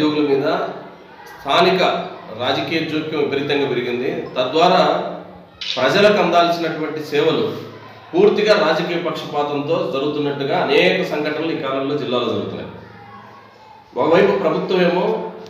ఉద్యోగుల మీద స్థానిక రాజకీయ జోక్యం విపరీతంగా పెరిగింది తద్వారా ప్రజలకు అందాల్సినటువంటి సేవలు పూర్తిగా రాజకీయ పక్షపాతంతో జరుగుతున్నట్టుగా అనేక సంఘటనలు ఈ కాలంలో జిల్లాలో జరుగుతున్నాయి ఒకవైపు ప్రభుత్వం ఏమో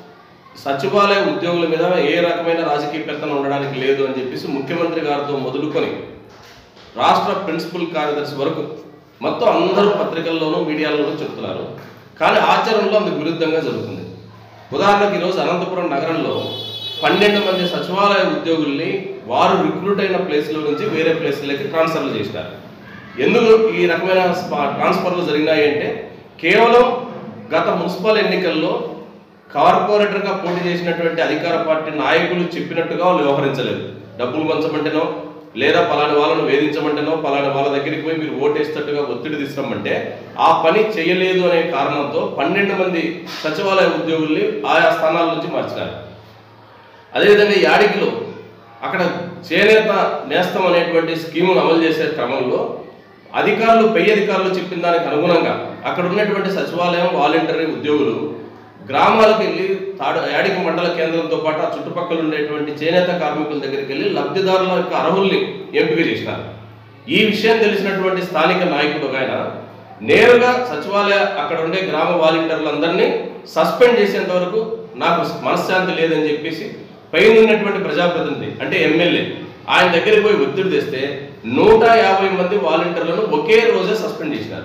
సచివాలయ ఉద్యోగుల మీద ఏ రకమైన రాజకీయ పెత్తనం ఉండడానికి లేదు అని చెప్పేసి ముఖ్యమంత్రి గారితో మొదలుకొని రాష్ట్ర ప్రిన్సిపల్ కార్యదర్శి వరకు మొత్తం అందరూ పత్రికల్లోనూ మీడియాలోనూ చెప్తున్నారు కానీ ఆచరణలో అందుకు విరుద్ధంగా జరుగుతుంది ఉదాహరణకు ఈరోజు అనంతపురం నగరంలో పన్నెండు మంది సచివాలయ ఉద్యోగుల్ని వారు రిక్రూట్ అయిన ప్లేస్లో నుంచి వేరే ప్లేస్లకి ట్రాన్స్ఫర్లు చేసినారు ఎందుకు ఈ రకమైన స్పా- ట్రాన్స్ఫర్లు జరిగినాయి అంటే కేవలం గత మున్సిపల్ ఎన్నికల్లో కార్పొరేటర్గా పోటీ చేసినటువంటి అధికార పార్టీ నాయకులు చెప్పినట్టుగా వాళ్ళు వ్యవహరించలేదు డబ్బులు పంచమంటేనో లేదా పలాని వాళ్ళను వేధించమంటేనో పలాని వాళ్ళ దగ్గరికి పోయి మీరు ఓటేస్తట్టుగా ఒత్తిడి తీసుకురమ్మంటే ఆ పని చేయలేదు అనే కారణంతో పన్నెండు మంది సచివాలయ ఉద్యోగుల్ని ఆయా స్థానాల నుంచి మార్చినారు అదేవిధంగా యాడికిలో అక్కడ చేనేత నేస్తం అనేటువంటి స్కీమును అమలు చేసే క్రమంలో అధికారులు పై అధికారులు చెప్పిన దానికి అనుగుణంగా అక్కడ ఉన్నటువంటి సచివాలయం వాలంటరీ ఉద్యోగులు గ్రామాలకు వెళ్ళి తాడు యాడికి మండల కేంద్రంతో పాటు ఆ చుట్టుపక్కల ఉండేటువంటి చేనేత కార్మికుల దగ్గరికి వెళ్ళి లబ్ధిదారుల యొక్క అర్హుల్ని ఎంపిక చేసినారు ఈ విషయం తెలిసినటువంటి స్థానిక నాయకుడు ఒక ఆయన నేరుగా సచివాలయ అక్కడ ఉండే గ్రామ వాలంటీర్లందరినీ సస్పెండ్ చేసేంత వరకు నాకు మనశ్శాంతి లేదని చెప్పేసి పైన ఉన్నటువంటి ప్రజాప్రతినిధి అంటే ఎమ్మెల్యే ఆయన దగ్గరికి పోయి ఒత్తిడి తెస్తే నూట యాభై మంది వాలంటీర్లను ఒకే రోజే సస్పెండ్ చేసినారు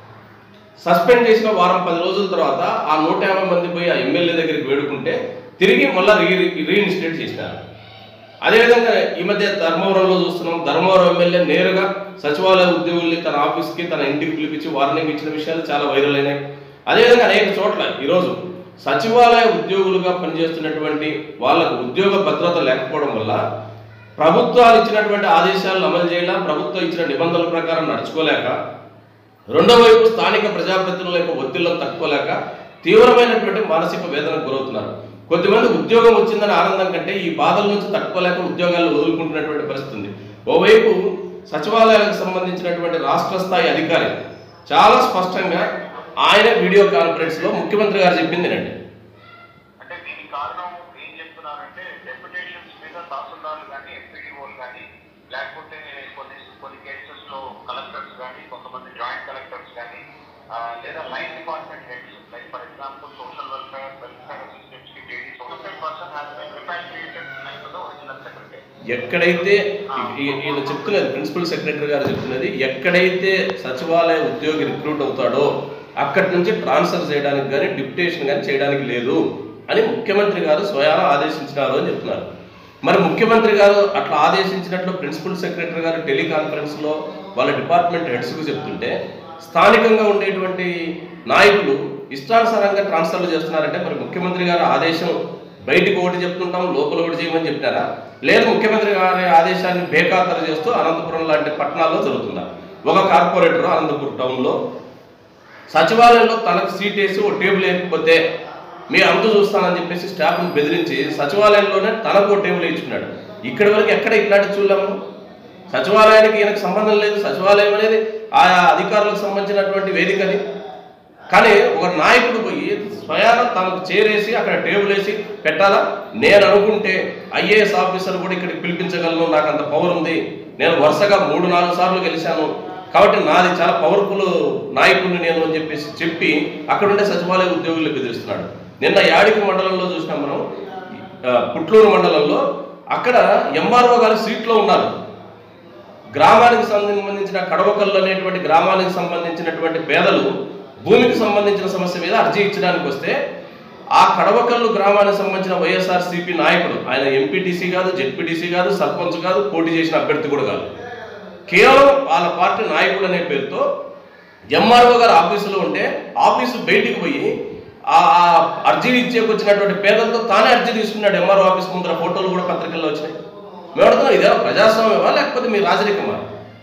సస్పెండ్ చేసిన వారం పది రోజుల తర్వాత ఆ నూట యాభై మంది పోయి ఆ ఎమ్మెల్యే దగ్గరికి వేడుకుంటే తిరిగి మళ్ళీ రీ రీఇన్స్టేట్ చేసినారు అదేవిధంగా ఈ మధ్య ధర్మవరంలో చూస్తున్నాం ధర్మవరం ఎమ్మెల్యే నేరుగా సచివాలయ ఉద్యోగుల్ని తన ఆఫీస్కి తన ఇంటికి పిలిపించి వార్నింగ్ ఇచ్చిన విషయాలు చాలా వైరల్ అయినాయి అదేవిధంగా అనేక చోట్ల ఈరోజు సచివాలయ ఉద్యోగులుగా పనిచేస్తున్నటువంటి వాళ్ళకు ఉద్యోగ భద్రత లేకపోవడం వల్ల ప్రభుత్వాలు ఇచ్చినటువంటి ఆదేశాలను అమలు చేయలేక ప్రభుత్వం ఇచ్చిన నిబంధనల ప్రకారం నడుచుకోలేక రెండో వైపు స్థానిక ప్రజాప్రతినిధుల యొక్క ఒత్తిళ్లను తట్టుకోలేక తీవ్రమైనటువంటి మానసిక వేదనకు గురవుతున్నారు కొద్దిమంది ఉద్యోగం వచ్చిందని ఆనందం కంటే ఈ బాధల నుంచి తట్టుకోలేక ఉద్యోగాలు వదులుకుంటున్నటువంటి పరిస్థితి ఉంది ఓవైపు సచివాలయాలకు సంబంధించినటువంటి రాష్ట్ర స్థాయి అధికారి చాలా స్పష్టంగా ఆయన వీడియో కాన్ఫరెన్స్ లో ముఖ్యమంత్రి గారు చెప్పింది రండి అంటే దీనికి కారణం ఏం చెప్తున్నారంటే డెప్యుటేషన్స్ మీద తహసీల్దార్లు కానీ ఎంపీడీఓలు కానీ లేకపోతే కొన్ని కొన్ని కేసెస్ లో కలెక్టర్స్ కానీ కొంతమంది జాయింట్ కలెక్టర్స్ కానీ ఆ, లేదా line department heads like for example social welfare welfare assistants కి daily social person has been repatriated like the original secretary ఎక్కడైతే ఈ- ఈయన చెప్తున్నది ప్రిన్సిపల్ సెక్రటరీ గారు చెప్తున్నది ఎక్కడైతే సచివాలయ ఉద్యోగి రిక్రూట్ అవుతాడో అక్కడి నుంచి ట్రాన్స్ఫర్ చేయడానికి కానీ డిప్యుటేషన్ కానీ చేయడానికి లేదు అని ముఖ్యమంత్రి గారు స్వయాన ఆదేశించినారు అని చెప్తున్నారు మరి ముఖ్యమంత్రి గారు అట్లా ఆదేశించినట్లు ప్రిన్సిపల్ సెక్రటరీ గారు టెలికాన్ఫరెన్స్లో వాళ్ళ డిపార్ట్మెంట్ హెడ్స్కు చెప్తుంటే స్థానికంగా ఉండేటువంటి నాయకులు ఇష్టానుసారంగా ట్రాన్స్ఫర్లు చేస్తున్నారంటే మరి ముఖ్యమంత్రి గారి ఆదేశం బయటికి ఒకటి చెప్తుంటాం లోపల ఒకటి చేయమని చెప్పినారా లేదు ముఖ్యమంత్రి గారి ఆదేశాన్ని బేఖాతరు చేస్తూ అనంతపురం లాంటి పట్టణాల్లో జరుగుతుందా ఒక కార్పొరేటర్ అనంతపురం టౌన్లో సచివాలయంలో తనకు సీట్ వేసి ఓ టేబుల్ వేయకపోతే మీ అంతు చూస్తానని చెప్పేసి స్టాఫ్ను బెదిరించి సచివాలయంలోనే తనకు ఓ టేబుల్ ఇచ్చుకున్నాడు ఇక్కడి వరకు ఎక్కడ ఇట్లాంటి చూడలేము సచివాలయానికి ఈయనకు సంబంధం లేదు సచివాలయం అనేది ఆయా అధికారులకు సంబంధించినటువంటి వేదికని కానీ ఒక నాయకుడు పోయి స్వయాన తనకు చేరేసి అక్కడ టేబుల్ వేసి పెట్టాలా నేను అనుకుంటే ఐఏఎస్ ఆఫీసర్ కూడా ఇక్కడికి పిలిపించగలను నాకు అంత పవర్ ఉంది నేను వరుసగా మూడు నాలుగు సార్లు గెలిచాను కాబట్టి నాది చాలా పవర్ఫుల్ నాయకుడిని నేను అని చెప్పేసి చెప్పి అక్కడ ఉండే సచివాలయ ఉద్యోగులు బెదిరిస్తున్నాడు నిన్న యాడికి మండలంలో చూసినాం మనం ఆ, పుట్లూరు మండలంలో అక్కడ ఎంఆర్ఓ గారు సీట్లో ఉన్నారు గ్రామానికి సంబంధించిన కడవకల్లు అనేటువంటి గ్రామానికి సంబంధించినటువంటి పేదలు భూమికి సంబంధించిన సమస్య మీద అర్జీ ఇచ్చడానికి వస్తే ఆ కడవకల్లు గ్రామానికి సంబంధించిన వైఎస్ఆర్ సిపి నాయకుడు ఆయన ఎంపీటీసీ కాదు జెడ్పీటీసీ కాదు సర్పంచ్ కాదు పోటీ చేసిన అభ్యర్థి కూడా కాదు కేవలం వాళ్ళ పార్టీ నాయకుడు అనే పేరుతో ఎంఆర్ఓ గారు ఆఫీసులో ఉంటే ఆఫీసు బయటికి పోయి ఆ ఆ అర్జీ ఇచ్చేకి వచ్చినటువంటి పేదలతో తానే అర్జీ తీసుకున్నాడు ఎంఆర్ఓ ఆఫీస్ ముందర ఫోటోలు కూడా పత్రికల్లో వచ్చినాయి మేము అడుగుతున్నాం ఇదేనా ప్రజాస్వామ్యమా లేకపోతే మీ రాజరికమా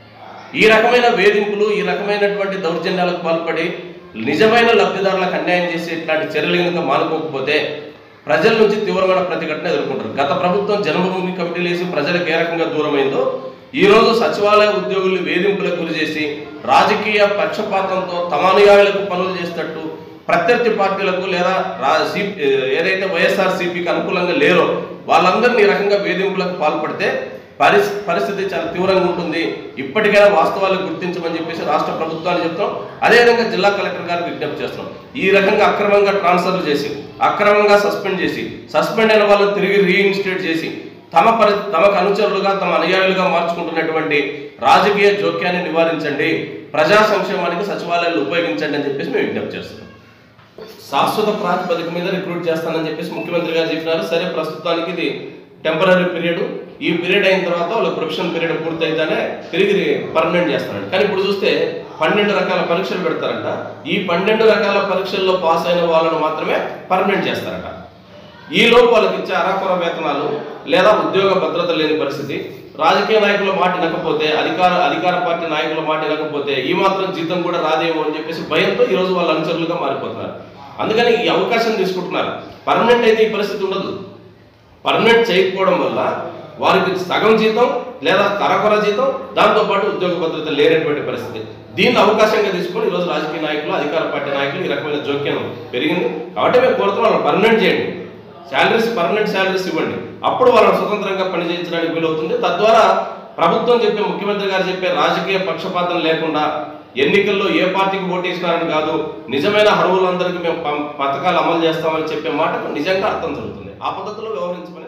ఈ రకమైన వేధింపులు ఈ రకమైనటువంటి దౌర్జన్యాలకు పాల్పడి నిజమైన లబ్ధిదారులకు అన్యాయం చేసి ఇట్లాంటి చర్యలు కనుక మానుకోకపోతే ప్రజల నుంచి తీవ్రమైన ప్రతిఘటన ఎదుర్కొంటారు గత ప్రభుత్వం జన్మభూమి కమిటీలు వేసి ప్రజలకు ఏ రకంగా దూరమైందో ఈ రోజు సచివాలయ ఉద్యోగుల్ని వేధింపులకు గురి చేసి రాజకీయ పక్షపాతంతో తమ అనుయాయులకు పనులు చేసేటట్టు ప్రత్యర్థి పార్టీలకు లేదా రా సి ఏదైతే వైఎస్ఆర్ సిపికి అనుకూలంగా లేరో వాళ్ళందరినీ ఈ రకంగా వేధింపులకు పాల్పడితే పరిస్ పరిస్థితి చాలా తీవ్రంగా ఉంటుంది ఇప్పటికైనా వాస్తవాలు గుర్తించమని చెప్పేసి రాష్ట్ర ప్రభుత్వాన్ని చెప్తాం అదేవిధంగా జిల్లా కలెక్టర్ గారికి విజ్ఞప్తి చేస్తున్నాం ఈ రకంగా అక్రమంగా ట్రాన్స్ఫర్లు చేసి అక్రమంగా సస్పెండ్ చేసి సస్పెండ్ అయిన వాళ్ళని తిరిగి రీఇన్స్టేట్ చేసి తమ పరి తమకు అనుచరులుగా తమ అనుయాయులుగా మార్చుకుంటున్నటువంటి రాజకీయ జోక్యాన్ని నివారించండి ప్రజా సంక్షేమానికి సచివాలయాలు ఉపయోగించండి అని చెప్పేసి మేము విజ్ఞప్తి చేస్తున్నాం శాశ్వత ప్రాతిపదిక మీద రిక్రూట్ చేస్తానని చెప్పేసి ముఖ్యమంత్రి గారు చెప్పినారు సరే ప్రస్తుతానికి ఇది టెంపరీ పీరియడ్ ఈ పీరియడ్ అయిన తర్వాత వాళ్ళ ప్రొఫెషన్ పీరియడ్ పూర్తయితేనే తిరిగి పర్మనెంట్ చేస్తారంట కానీ ఇప్పుడు చూస్తే పన్నెండు రకాల పరీక్షలు పెడతారంట ఈ పన్నెండు రకాల పరీక్షల్లో పాస్ అయిన వాళ్ళను మాత్రమే పర్మనెంట్ చేస్తారట ఈ లోపు వాళ్ళకి ఇచ్చే అరాకొర వేతనాలు లేదా ఉద్యోగ భద్రత లేని పరిస్థితి రాజకీయ నాయకుల మాట వినకపోతే అధికార అధికార పార్టీ నాయకుల మాట వినకపోతే ఈ మాత్రం జీతం కూడా రాదేమో అని చెప్పేసి భయంతో ఈ రోజు వాళ్ళ అనుచరులుగా మారిపోతున్నారు అందుకని ఈ అవకాశం తీసుకుంటున్నారు పర్మనెంట్ అయితే ఈ పరిస్థితి ఉండదు పర్మనెంట్ చేయకపోవడం వల్ల వారికి సగం జీతం లేదా తరకొర జీతం దాంతోపాటు ఉద్యోగ భద్రత లేనటువంటి పరిస్థితి దీన్ని అవకాశంగా తీసుకొని ఈరోజు రాజకీయ నాయకులు అధికార పార్టీ నాయకులు ఈ రకమైన జోక్యం పెరిగింది కాబట్టి మేము కోరుతున్నాం వాళ్ళని పర్మనెంట్ చేయండి శాలరీస్ పర్మనెంట్ శాలరీస్ ఇవ్వండి అప్పుడు వాళ్ళని స్వతంత్రంగా పనిచేయించడానికి వీలవుతుంది తద్వారా ప్రభుత్వం చెప్పే ముఖ్యమంత్రి గారు చెప్పే రాజకీయ పక్షపాతం లేకుండా ఎన్నికల్లో ఏ పార్టీకి ఓటేసినారని కాదు నిజమైన అర్హులందరికీ మేము పం- పథకాలు అమలు చేస్తామని చెప్పే మాటకు నిజంగా అర్థం జరుగుతుంది ఆ పద్ధతిలో వ్యవహరించమని